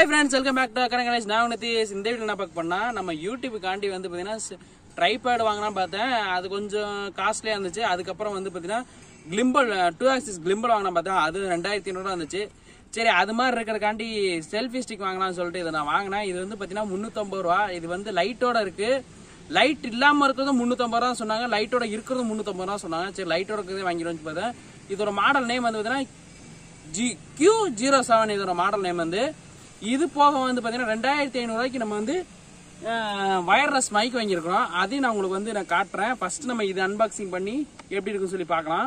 hi friends welcome back to Akkarai Ganesh நான் உனத்தி இந்த video என்ன பார்க்க பண்ணா நம்ம யூடியூபுக்காண்டி வந்து பார்த்தீங்கன்னா ட்ரைபேட் வாங்கினா பார்த்தேன் அது கொஞ்சம் காஸ்ட்லியாக இருந்துச்சு அதுக்கப்புறம் வந்து பார்த்தீங்கன்னா கிளிம்பல் டூ ஆக்சிஸ் கிளிம்பல் வாங்கினா பார்த்தேன் அது ரெண்டாயிரத்தி ஐநூறுவா இருந்துச்சு சரி அது மாதிரி இருக்கிறக்காண்டி செல்ஃபி ஸ்டிக் வாங்கலாம்னு சொல்லிட்டு இதை நான் வாங்கினேன் இது வந்து பார்த்தீங்கன்னா முந்நூற்றம்பது ரூபா இது வந்து லைட்டோட இருக்கு லைட் இல்லாமல் இருக்கிறது முந்நூற்றம்பது ரூபா சொன்னாங்க லைட்டோட இருக்கிறது முந்நூற்றம்பது ரூபா சொன்னாங்க சரி லைட்டோட இருக்கிறதே வாங்கிடுவோம்னு பார்த்தேன் இதோட மாடல் நேம் வந்து பார்த்தீங்கன்னா ஜி கியூ ஜீரோ செவன் இதோட மாடல் நேம் வந்து இது போக வந்து பார்த்தீங்கன்னா ரெண்டாயிரத்தி ஐநூறுரூவாய்க்கு நம்ம வந்து வயர்லெஸ் மைக் வாங்கியிருக்கிறோம் அதையும் நான் உங்களுக்கு வந்து நான் காட்டுறேன் ஃபர்ஸ்ட் நம்ம இது அன்பாக்சிங் பண்ணி எப்படி இருக்குன்னு சொல்லி பார்க்கலாம்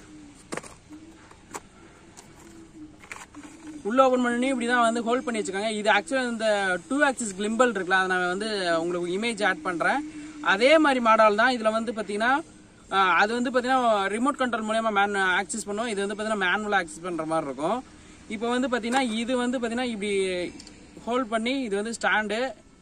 உள்ள ஓபன் பண்ணி இப்படி தான் வந்து ஹோல்ட் பண்ணி வச்சிருக்காங்க இது ஆக்சுவலாக இந்த டூ ஆக்சிஸ் கிளிம்பல் இருக்குல்ல அதை நான் வந்து உங்களுக்கு இமேஜ் ஆட் பண்ணுறேன் அதே மாதிரி மாடல் தான் இதில் வந்து பார்த்தீங்கன்னா அஹ், அது வந்து பார்த்தீங்கன்னா ரிமோட் கண்ட்ரோல் மூலயமா மேன் ஆக்சஸ் பண்ணுவோம் இது வந்து பார்த்தீங்கன்னா மேனுவலாக ஆக்சஸ் பண்ணுற மாதிரி இருக்கும் இப்போ வந்து பார்த்தீங்கன்னா இது வந்து பார்த்தீங்கன்னா இப்படி ஹோல்ட் பண்ணி இது வந்து ஸ்டாண்டு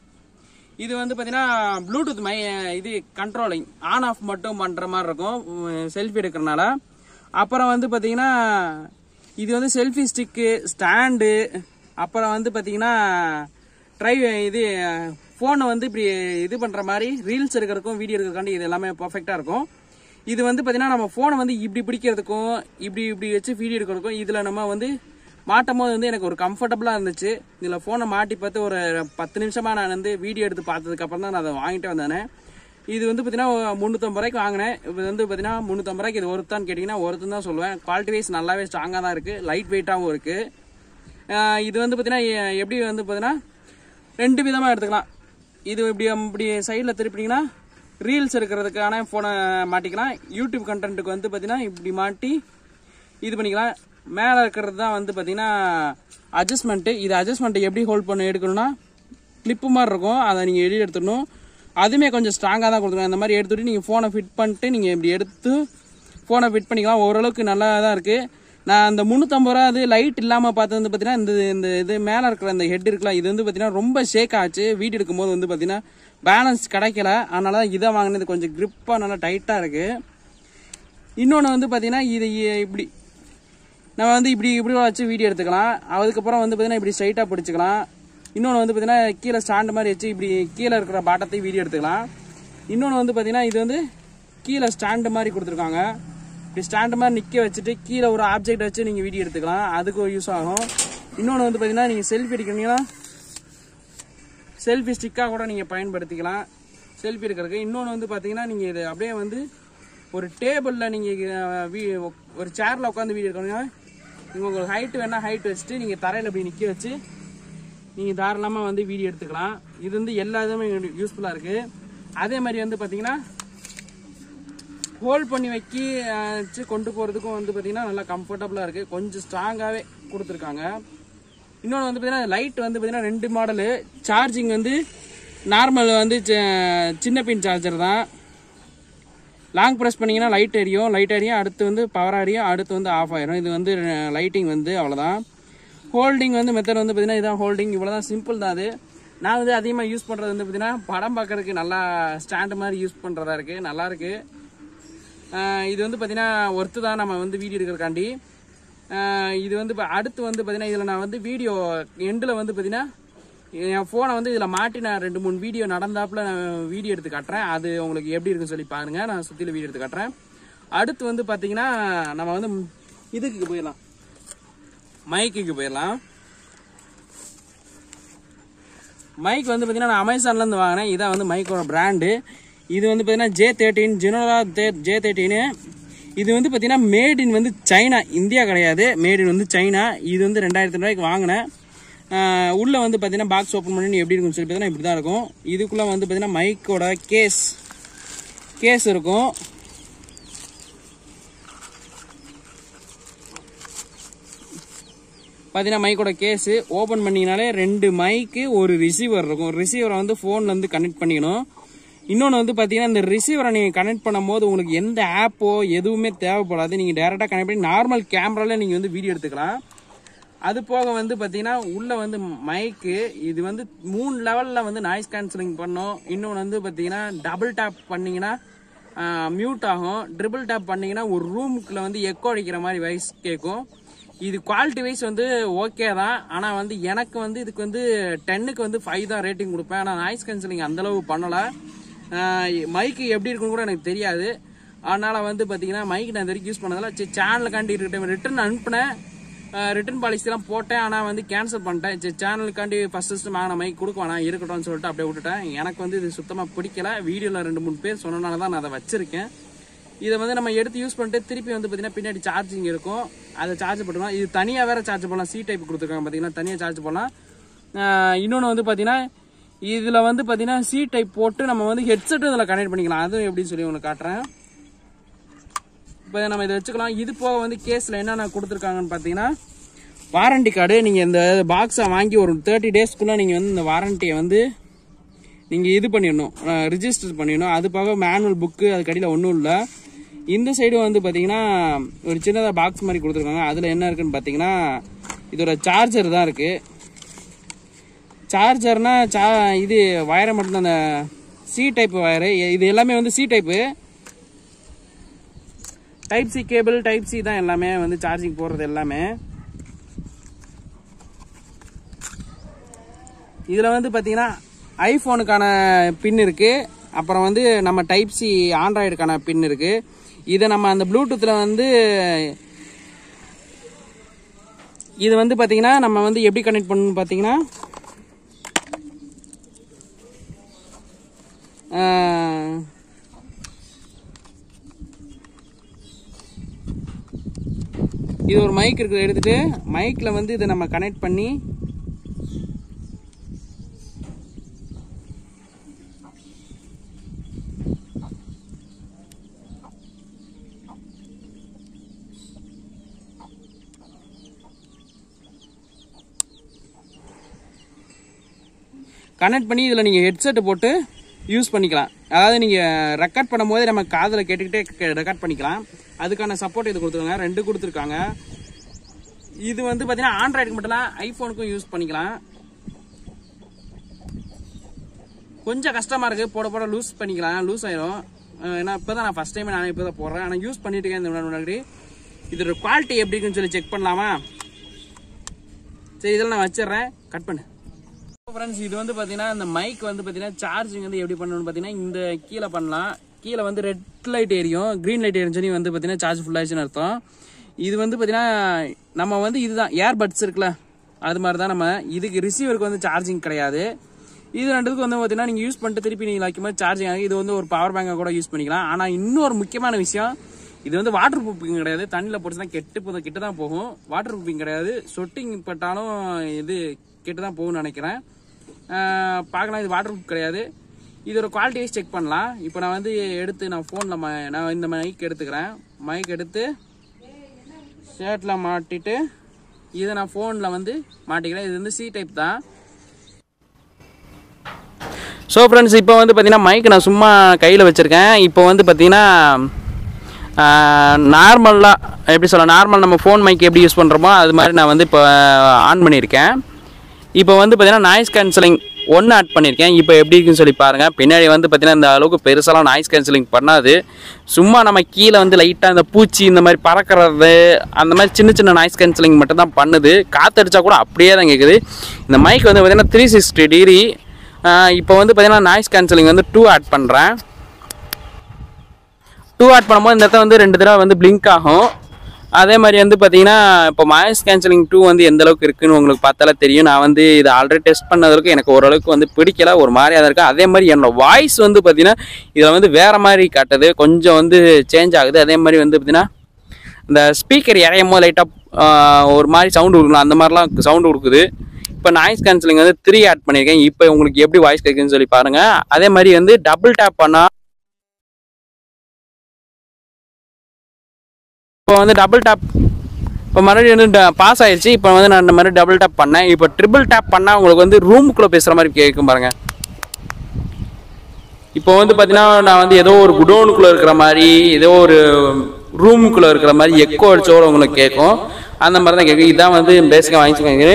இது வந்து பார்த்தீங்கன்னா ப்ளூடூத் மை இது கண்ட்ரோலிங் ஆன் ஆஃப் மட்டும் பண்ணுற மாதிரி இருக்கும் செல்ஃபி எடுக்கிறனால அப்புறம் வந்து பார்த்தீங்கன்னா இது வந்து செல்ஃபி ஸ்டிக்கு ஸ்டாண்டு அப்புறம் வந்து பார்த்தீங்கன்னா ட்ரை இது ஃபோனை வந்து இப்படி இது பண்ணுற மாதிரி ரீல்ஸ் எடுக்கிறதுக்கும் வீடியோ எடுக்கிறதுக்காண்டி இது எல்லாமே பர்ஃபெக்டாக இருக்கும் இது வந்து பார்த்தீங்கன்னா நம்ம ஃபோனை வந்து இப்படி பிடிக்கிறதுக்கும் இப்படி இப்படி வச்சு வீடியோ எடுக்கிறதுக்கும் இதில் நம்ம வந்து மாட்டும் போது வந்து எனக்கு ஒரு கம்ஃபர்டபுளாக இருந்துச்சு இதில் ஃபோனை மாட்டி பார்த்து ஒரு பத்து நிமிஷமா நான் வந்து வீடியோ எடுத்து பார்த்ததுக்கப்புறம் தான் நான் அதை வாங்கிட்டு வந்தேன் இது வந்து பார்த்தீங்கன்னா முந்நூற்றம்பது ரூபாய்க்கு வாங்கினேன் இது வந்து பார்த்தீங்கன்னா முந்நூற்றம்பது ரூபாய்க்கு இது ஒருத்தான்னு கேட்டிங்கன்னா ஒருத்தன் தான் சொல்லுவேன் குவாலிட்டி வைஸ் நல்லாவே ஸ்ட்ராங்காக தான் இருக்குது லைட் வெயிட்டாகவும் இருக்குது இது வந்து பார்த்தீங்கன்னா எ- எப்படி வந்து பார்த்தீங்கன்னா ரெண்டு விதமாக எடுத்துக்கலாம் இது இப்படி இப்படி சைடில் திருப்பினீங்கன்னா ரீல்ஸ் எடுக்கிறதுக்கான ஃபோனை மாட்டிக்கலாம் யூடியூப் கண்டென்ட்டுக்கு வந்து பார்த்தீங்கன்னா இப்படி மாட்டி இது பண்ணிக்கலாம் மேலே இருக்கிறது தான் வந்து பார்த்தீங்கன்னா அட்ஜஸ்ட்மெண்ட்டு இது அட்ஜஸ்ட்மெண்ட்டை எப்படி ஹோல்ட் பண்ணி எடுக்கணும்னா கிளிப்பு மாதிரி இருக்கும் அதை நீங்கள் வெளியே எடுத்துடணும் அதுவுமே கொஞ்சம் ஸ்ட்ராங்காக தான் கொடுத்துருங்க இந்த மாதிரி எடுத்துட்டு நீங்கள் ஃபோனை ஃபிட் பண்ணிட்டு நீங்கள் இப்படி எடுத்து ஃபோனை ஃபிட் பண்ணிக்கலாம் ஓரளவுக்கு நல்லா தான் இருக்குது நான் அந்த முந்நூற்றம்பது ரூபா அது லைட் இல்லாமல் பார்த்தது வந்து பார்த்தீங்கன்னா இந்த இந்த இது மேலே இருக்கிற இந்த ஹெட் இருக்கலாம் இது வந்து பார்த்தீங்கன்னா ரொம்ப ஷேக் ஆச்சு வீடியோ எடுக்கும்போது வந்து பார்த்தீங்கன்னா பேலன்ஸ் கிடைக்கல அதனால தான் இதை வாங்கினது கொஞ்சம் grip-ஆ நல்லா டைட்டாக இருக்குது இன்னொன்று வந்து பார்த்தீங்கன்னா இது இ- இப்படி நம்ம வந்து இப்படி இப்படி வச்சு வீடியோ எடுத்துக்கலாம் அதுக்கப்புறம் வந்து பார்த்தீங்கன்னா இப்படி ஸ்ட்ரைட்டாக பிடிச்சிக்கலாம் இன்னொன்று வந்து பார்த்தீங்கன்னா கீழே ஸ்டாண்ட் மாதிரி வச்சு இப்படி கீழே இருக்கிற பாட்டத்தையும் வீடியோ எடுத்துக்கலாம் இன்னொன்று வந்து பார்த்தீங்கன்னா இது வந்து கீழே ஸ்டாண்டு மாதிரி கொடுத்துருக்காங்க இப்படி ஸ்டாண்டு மாதிரி நிற்க வச்சுட்டு கீழே ஒரு ஆப்ஜெக்ட் வச்சு நீங்கள் வீடியோ எடுத்துக்கலாம் அதுக்கு யூஸ் ஆகும் இன்னொன்று வந்து பார்த்தீங்கன்னா நீங்கள் செல்ஃபி எடுக்கிறீங்கன்னா செல்ஃபி ஸ்டிக்காக கூட நீங்கள் பயன்படுத்திக்கலாம் செல்ஃபி எடுக்கிறதுக்கு இன்னொன்று வந்து பார்த்தீங்கன்னா நீங்கள் இது அப்படியே வந்து ஒரு டேபிளில் நீங்கள் ஒரு சேரில் உட்காந்து வீடியோ எடுக்கணும்னா நீங்கள் உங்களுக்கு ஹைட் வேணால் ஹைட் வச்சுட்டு நீங்கள் தரையில் இப்படி நிற்க வச்சு நீங்கள் தாராளமாக வந்து வீடியோ எடுத்துக்கலாம் இது வந்து எல்லா இதுவுமே யூஸ்ஃபுல்லாக இருக்குது அதே மாதிரி வந்து பார்த்தீங்கன்னா ஹோல்ட் பண்ணி வைக்கி அஹ், வச்சு கொண்டு போகிறதுக்கும் வந்து பார்த்தீங்கன்னா நல்லா கம்ஃபர்டபுளாக இருக்குது கொஞ்சம் ஸ்ட்ராங்காகவே கொடுத்துருக்காங்க இன்னொன்று வந்து பார்த்தீங்கன்னா லைட் வந்து பார்த்தீங்கன்னா ரெண்டு மாடலு சார்ஜிங் வந்து நார்மல் வந்து சி- சின்ன பின் சார்ஜர் தான் லாங் ப்ரெஸ் பண்ணீங்கன்னா லைட் எரியும் லைட் எரியும் அடுத்து வந்து பவர் எரியும் அடுத்து வந்து ஆஃப் ஆயிரும் இது வந்து லைட்டிங் வந்து அவ்வளோதான் ஹோல்டிங் வந்து மெத்தட் வந்து பார்த்தீங்கன்னா இதான் ஹோல்டிங் இவ்வளோ தான் சிம்பிள் தான் அது நான் வந்து அதிகமாக யூஸ் பண்ணுறது வந்து பார்த்தீங்கன்னா படம் பார்க்கறதுக்கு நல்லா ஸ்டாண்டு மாதிரி யூஸ் பண்ணுறதா இருக்குது நல்லா இருக்கு ஆஹ் இது வந்து பார்த்தீங்கன்னா ஒர்த்து தான் நம்ம வந்து வீடியோ எடுக்கிறக்காண்டி ஆஹ் இது வந்து இப்போ அடுத்து வந்து பார்த்தீங்கன்னா இதில் நான் வந்து வீடியோ எண்டில் வந்து பார்த்தீங்கன்னா என் ஃபோனை வந்து இதில் மாட்டி நான் ரெண்டு மூணு வீடியோ நடந்தாப்புல நான் வீடியோ எடுத்து காட்டுறேன் அது உங்களுக்கு எப்படி இருக்குன்னு சொல்லி பாருங்க நான் சுற்றில வீடியோ எடுத்து காட்டுறேன் அடுத்து வந்து பார்த்தீங்கன்னா நம்ம வந்து இதுக்கு போயிடலாம் மைக்குக்கு போயிடலாம் மைக் வந்து பார்த்தீங்கன்னா நான் அமேசான்லேருந்து வாங்கினேன் இதான் வந்து மைக்கோட பிராண்டு இது வந்து பார்த்தீங்கன்னா ஜே தேர்ட்டின் ஜெனோலா ஜே தேர்ட்டின்னு இது வந்து பார்த்தீங்கன்னா மேட் இன் வந்து சைனா இந்தியா கிடையாது மேட் இன் வந்து சைனா இது வந்து ரெண்டாயிரத்தி ரூபாய்க்கு வாங்கினேன் ஆஹ் உள்ள வந்து பார்த்தீங்கன்னா பாக்ஸ் ஓப்பன் பண்ணி எப்படி இருக்குன்னு சொல்லி பார்த்தீங்கன்னா இப்படி தான் இருக்கும் இதுக்குள்ளே வந்து பார்த்தீங்கன்னா மைக்கோட கேஸ் கேஸ் இருக்கும் பார்த்தீங்கன்னா மைக்கோட கேஸு ஓப்பன் பண்ணிங்கனாலே ரெண்டு மைக்கு ஒரு ரிசீவர் இருக்கும் ரிசீவரை வந்து ஃபோனில் வந்து கனெக்ட் பண்ணிக்கணும் இன்னொன்று வந்து பார்த்தீங்கன்னா இந்த ரிசீவரை நீங்கள் கனெக்ட் பண்ணும்போது உங்களுக்கு எந்த ஆப்போ எதுவுமே தேவைப்படாது நீங்கள் டேரெக்டாக கனெக்ட் பண்ணி நார்மல் கேமரால நீங்கள் வந்து வீடியோ எடுத்துக்கலாம் அது போக வந்து பார்த்தீங்கன்னா உள்ள வந்து மைக்கு இது வந்து மூணு லெவலில் வந்து நாய்ஸ் கேன்சலிங் பண்ணும் இன்னொன்று வந்து பார்த்தீங்கன்னா டபுள் டேப் பண்ணீங்கன்னா மியூட் ஆகும் ட்ரிபிள் டேப் பண்ணீங்கன்னா ஒரு ரூமுக்குள்ள வந்து எக்கோ அடிக்கிற மாதிரி வாய்ஸ் கேட்கும் இது குவாலிட்டி வைஸ் வந்து ஓகே தான் ஆனால் வந்து எனக்கு வந்து இதுக்கு வந்து டென்னுக்கு வந்து ஃபைவ் தான் ரேட்டிங் கொடுப்பேன் ஆனால் நாய்ஸ் கேன்சலிங் அந்தளவு பண்ணலை மைக்கு எப்படி இருக்குன்னு கூட எனக்கு தெரியாது அதனால் வந்து பார்த்தீங்கன்னா மைக் நான் இது வரைக்கும் யூஸ் பண்ணதில்ல சரி சேனலுக்காண்டி இருக்கட்டும் ரிட்டர்ன் அனுப்பினேன் ரிட்டர்ன் பாலிசிலாம் போட்டேன் ஆனால் வந்து கேன்சல் பண்ணிட்டேன் சரி சேனலுக்காண்டி ஃபஸ்ட் ஃபஸ்ட்டு வாங்கின மைக் கொடுக்க வேணாம் இருக்கட்டும்னு சொல்லிட்டு அப்படியே விட்டுட்டேன் எனக்கு வந்து இது சுத்தமாக பிடிக்கல வீடியோவில் ரெண்டு மூணு பேர் சொன்னனால தான் நான் அதை வச்சிருக்கேன் இதை வந்து நம்ம எடுத்து யூஸ் பண்ணிட்டு திருப்பி வந்து பார்த்தீங்கன்னா பின்னாடி சார்ஜிங் இருக்கும் அதை சார்ஜ் பண்ணலாம் இது தனியாக வேற சார்ஜ் பண்ணலாம் சி டைப் கொடுத்துருக்காங்க பார்த்தீங்கன்னா தனியாக சார்ஜ் பண்ணலாம் இன்னொன்று வந்து பார்த்தீங்கன்னா இதில் வந்து பார்த்தீங்கன்னா சி டைப் போட்டு நம்ம வந்து ஹெட்செட்டும் இதில் கனெக்ட் பண்ணிக்கலாம் அதுவும் எப்படின்னு சொல்லி உங்களுக்கு காட்டுறேன் இப்போ நம்ம இதை வச்சுக்கலாம் இது போக வந்து கேஸில் என்னென்ன கொடுத்துருக்காங்கன்னு பார்த்தீங்கன்னா வாரண்டி கார்டு நீங்கள் இந்த பாக்ஸை வாங்கி ஒரு தேர்ட்டி டேஸ்க்குள்ளே நீங்கள் வந்து இந்த வாரண்டியை வந்து நீங்கள் இது பண்ணிடணும் ரிஜிஸ்டர் பண்ணிடணும் அது போக மேனுவல் புக்கு அதுக்கு அடியில் ஒன்றும் இல்லை இந்த சைடு வந்து பார்த்தீங்கன்னா ஒரு சின்னதாக பாக்ஸ் மாதிரி கொடுத்துருக்காங்க அதில் என்ன இருக்குன்னு பார்த்தீங்கன்னா இதோட சார்ஜர் தான் இருக்குது சார்ஜர்னா சா இது வயரை மட்டும்தான் அந்த சி டைப் வயரு இது எல்லாமே வந்து C type type C cable type C தான் எல்லாமே வந்து சார்ஜிங் போடுறது எல்லாமே இதில் வந்து பார்த்தீங்கன்னா ஐஃபோனுக்கான பின் இருக்குது அப்புறம் வந்து நம்ம டைப் சி ஆண்ட்ராய்டுக்கான பின் இருக்குது இதை நம்ம அந்த ப்ளூடூத்தில் வந்து இது வந்து பார்த்தீங்கன்னா நம்ம வந்து எப்படி கனெக்ட் பண்ணணும் பார்த்தீங்கன்னா ஆஹ், இது ஒரு மைக் இருக்குது எடுத்துட்டு மைக்கில் வந்து இதை நம்ம கனெக்ட் பண்ணி கனெக்ட் பண்ணி இதில் நீங்கள் ஹெட்செட் போட்டு யூஸ் பண்ணிக்கலாம் அதாவது நீங்கள் ரெக்கார்ட் பண்ணும்போது நம்ம காதில் கேட்டுக்கிட்டே ரெக்கார்ட் பண்ணிக்கலாம் அதுக்கான சப்போர்ட் இது கொடுத்துருக்காங்க ரெண்டு கொடுத்துருக்காங்க இது வந்து பார்த்தீங்கன்னா ஆண்ட்ராய்டுக்கு மட்டும் இல்லை ஐஃபோனுக்கும் யூஸ் பண்ணிக்கலாம் கொஞ்சம் கஷ்டமாக இருக்குது போட போட லூஸ் பண்ணிக்கலாம் லூஸ் ஆயிரும் அஹ் ஏன்னா இப்போ தான் நான் ஃபஸ்ட் டைம் நான் இப்போ தான் போடுறேன் ஆனால் யூஸ் பண்ணிட்டு இருக்கேன் இந்த முன்னாடி இதோட குவாலிட்டி எப்படி இருக்குன்னு சொல்லி செக் பண்ணலாமா சரி இதெல்லாம் நான் வச்சிடுறேன் கட் பண்ணு ஃப்ரெண்ட்ஸ் இது வந்து பார்த்தீங்கன்னா இந்த மைக் வந்து பார்த்தீங்கன்னா சார்ஜிங் வந்து எப்படி பண்ணணும்னு பார்த்தீங்கன்னா இந்த கீழே பண்ணலாம் கீழே வந்து ரெட் லைட் எரியும் க்ரீன் லைட் எரிஞ்சு வந்து பார்த்தீங்கன்னா சார்ஜ் ஃபுல் ஆயிடுச்சுன்னு அர்த்தம் இது வந்து பார்த்தீங்கன்னா நம்ம வந்து இதுதான் ஏர்பட்ஸ் இருக்குல்ல அது மாதிரி தான் நம்ம இதுக்கு ரிசீவருக்கு வந்து சார்ஜிங் கிடையாது இது ரெண்டுத்துக்கு வந்து பார்த்தீங்கன்னா நீங்கள் யூஸ் பண்ணிட்டு திருப்பி நீங்கள் வைக்கும் போது சார்ஜிங் ஆகும் இது வந்து ஒரு பவர் பேங்கை கூட யூஸ் பண்ணிக்கலாம் ஆனால் இன்னொரு முக்கியமான விஷயம் இது வந்து வாட்டர் ப்ரூஃபிங் கிடையாது தண்ணியில் போட்டுச்சுன்னா கெட்டு போதும் கெட்டு தான் போகும் வாட்டர் ப்ரூஃபிங் கிடையாது சொட்டிங் பட்டாலும் இது கெட்டு தான் போகும்னு நினைக்கிறேன் ஆஹ் பார்க்கலாம் இது வாட்டர் ப்ரூஃப் கிடையாது இதோட குவாலிட்டி வைஸ் செக் பண்ணலாம் இப்போ நான் வந்து எடுத்து நான் ஃபோனில் நான் இந்த மைக் எடுத்துக்கிறேன் மைக் எடுத்து ஷர்ட்டில் மாட்டிட்டு இதை நான் ஃபோனில் வந்து மாட்டிக்கிறேன் இது வந்து சி டைப் தான் ஸோ ஃப்ரெண்ட்ஸ் இப்போ வந்து பார்த்தீங்கன்னா மைக் நான் சும்மா கையில் வச்சுருக்கேன் இப்போ வந்து பார்த்தீங்கன்னா நார்மலாக எப்படி சொல்ல நார்மல் நம்ம ஃபோன் மைக் எப்படி யூஸ் பண்ணுறோமோ அது மாதிரி நான் வந்து இப்போ ஆன் பண்ணியிருக்கேன் இப்போ வந்து பார்த்தீங்கன்னா நாய்ஸ் கேன்சலிங் ஒன்று ஆட் பண்ணியிருக்கேன் இப்போ எப்படி இருக்குன்னு சொல்லி பாருங்கள் பின்னாடி வந்து பார்த்தீங்கன்னா இந்த அளவுக்கு பெருசாலாம் நாய்ஸ் கேன்சலிங் பண்ணாது சும்மா நம்ம கீழே வந்து லைட்டாக இந்த பூச்சி இந்த மாதிரி பறக்கிறது அந்த மாதிரி சின்ன சின்ன நாய்ஸ் கேன்சலிங் மட்டும் தான் பண்ணுது காற்றடிச்சா கூட அப்படியே தான் கேட்குது இந்த மைக் வந்து பார்த்தீங்கன்னா த்ரீ சிக்ஸ்டி டிகிரி இப்போ வந்து பார்த்தீங்கன்னா நாய்ஸ் கேன்சலிங் வந்து டூ ஆட் பண்ணுறேன் டூ ஆட் பண்ணும்போது இந்த இடத்துல வந்து ரெண்டு தடவை வந்து பிளிங்க் ஆகும் அதே மாதிரி வந்து பார்த்தீங்கன்னா இப்போ நாய்ஸ் கேன்சலிங் டூ வந்து எந்த அளவுக்கு இருக்குன்னு உங்களுக்கு பார்த்தாலே தெரியும் நான் வந்து இதை ஆல்ரெடி டெஸ்ட் பண்ணதற்கு எனக்கு ஓரளவுக்கு வந்து பிடிக்கல ஒரு மாதிரியாக தான் இருக்குது அதே மாதிரி என்னோட வாய்ஸ் வந்து பார்த்தீங்கன்னா இதில் வந்து வேறு மாதிரி காட்டுது கொஞ்சம் வந்து சேஞ்ச் ஆகுது அதே மாதிரி வந்து பார்த்தீங்கன்னா இந்த ஸ்பீக்கர் இறையும் போது லைட்டாக ஒரு மாதிரி சவுண்டு கொடுக்கணும் அந்த மாதிரிலாம் சவுண்டு கொடுக்குது இப்போ நாய்ஸ் கேன்சலிங் வந்து த்ரீ ஆட் பண்ணியிருக்கேன் இப்போ உங்களுக்கு எப்படி வாய்ஸ் கேட்குதுன்னு சொல்லி பாருங்கள் அதே மாதிரி வந்து டபுள் டேப் பண்ணால் இப்போ வந்து டபுள் டேப் இப்போ மறுபடியும் வந்து பாஸ் ஆயிடுச்சு இப்போ வந்து நான் இந்த மாதிரி டபுள் டேப் பண்ணேன் இப்போ ட்ரிபிள் டேப் பண்ணால் உங்களுக்கு வந்து ரூமுக்குள்ளே பேசுகிற மாதிரி கேட்கும் பாருங்க இப்போ வந்து பார்த்தீங்கன்னா நான் வந்து ஏதோ ஒரு குடோனுக்குள்ளே இருக்கிற மாதிரி ஏதோ ஒரு ரூமுக்குள்ளே இருக்கிற மாதிரி எக்கோ அடிச்சோட உங்களுக்கு கேட்கும் அந்த மாதிரி தான் கேட்கும் இதான் வந்து பேசிக்காக வாங்கிச்சுக்கோங்க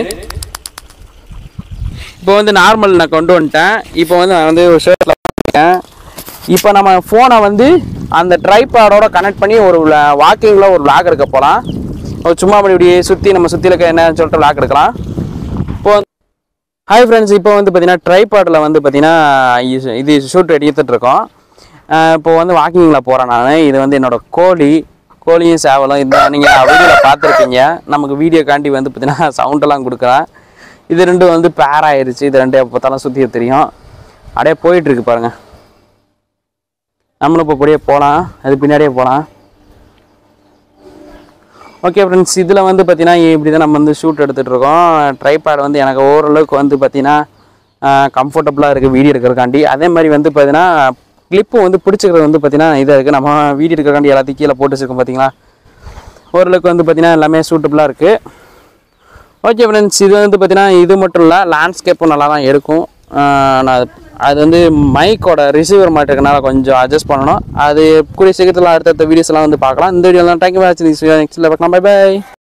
இப்போ வந்து நார்மல் நான் கொண்டு வந்துட்டேன் இப்போ வந்து நான் வந்து ஒரு ஷர்ட்டில் இருக்கேன் இப்போ நம்ம ஃபோனை வந்து அந்த ட்ரைபாடோட கனெக்ட் பண்ணி ஒரு வாக்கிங்கில் ஒரு vlog எடுக்க போகலாம் ஒரு சும்மா அப்படி இப்படி சுற்றி நம்ம சுற்றில இருக்க என்னன்னு சொல்லிட்டு லாக் எடுக்கலாம் இப்போ ஹாய் ஃப்ரெண்ட்ஸ் இப்போ வந்து பார்த்தீங்கன்னா ட்ரைபாடில் வந்து பார்த்தீங்கன்னா இது- இது ஷூட் எடுத்துட்டு இருக்கோம் அஹ் இப்போ வந்து வாக்கிங்கில் போகிறேன் நான் இது வந்து என்னோட கோழி கோழியும் சேவலும் இந்த நீங்கள் வீடியோவில் பார்த்துருப்பீங்க நமக்கு வீடியோ காண்டி வந்து பார்த்தீங்கன்னா சவுண்டெல்லாம் கொடுக்குறேன் இது ரெண்டும் வந்து பேர் ஆயிருச்சு இது ரெண்டு எப்போ பார்த்தாலும் சுற்றி தெரியும் அப்படியே போயிட்டு இருக்கு பாருங்க நம்மளும் இப்போ அப்படியே போகலாம் அது பின்னாடியே போகலாம் ஓகே ஃப்ரெண்ட்ஸ் இதில் வந்து பார்த்தீங்கன்னா இப்படி தான் நம்ம வந்து ஷூட் எடுத்துகிட்டு இருக்கோம் ட்ரைபேட் வந்து எனக்கு ஓரளவுக்கு வந்து பார்த்தீங்கன்னா கம்ஃபர்டபுளாக இருக்குது வீடியோ எடுக்கிறக்காண்டி அதே மாதிரி வந்து பார்த்தீங்கன்னா கிளிப்பு வந்து பிடிச்சிக்கிறது வந்து பார்த்தீங்கன்னா இதாக இருக்குது நம்ம வீடியோ எடுக்கிறக்காண்டி எல்லாத்தையும் கீழே போட்டு வச்சிருக்கோம் பார்த்தீங்களா ஓரளவுக்கு வந்து பார்த்தீங்கன்னா எல்லாமே சூட்டபுளாக இருக்குது ஓகே ஃப்ரெண்ட்ஸ் இது வந்து பார்த்தீங்கன்னா இது மட்டும் இல்லை லேண்ட்ஸ்கேப்பும் நல்லா தான் இருக்கும் ஆஹ் நான் அது வந்து மைக்கோட ரிசீவர் மாட்டிருக்கனால கொஞ்சம் அட்ஜஸ்ட் பண்ணணும் அது கூடிய சீக்கிரத்தில் அடுத்தடுத்த வீடியோஸ் எல்லாம் வந்து பார்க்கலாம் இந்த வீடியோ தான் தேங்க்யூ நெக்ஸ்ட் பார்க்கலாம் பை பை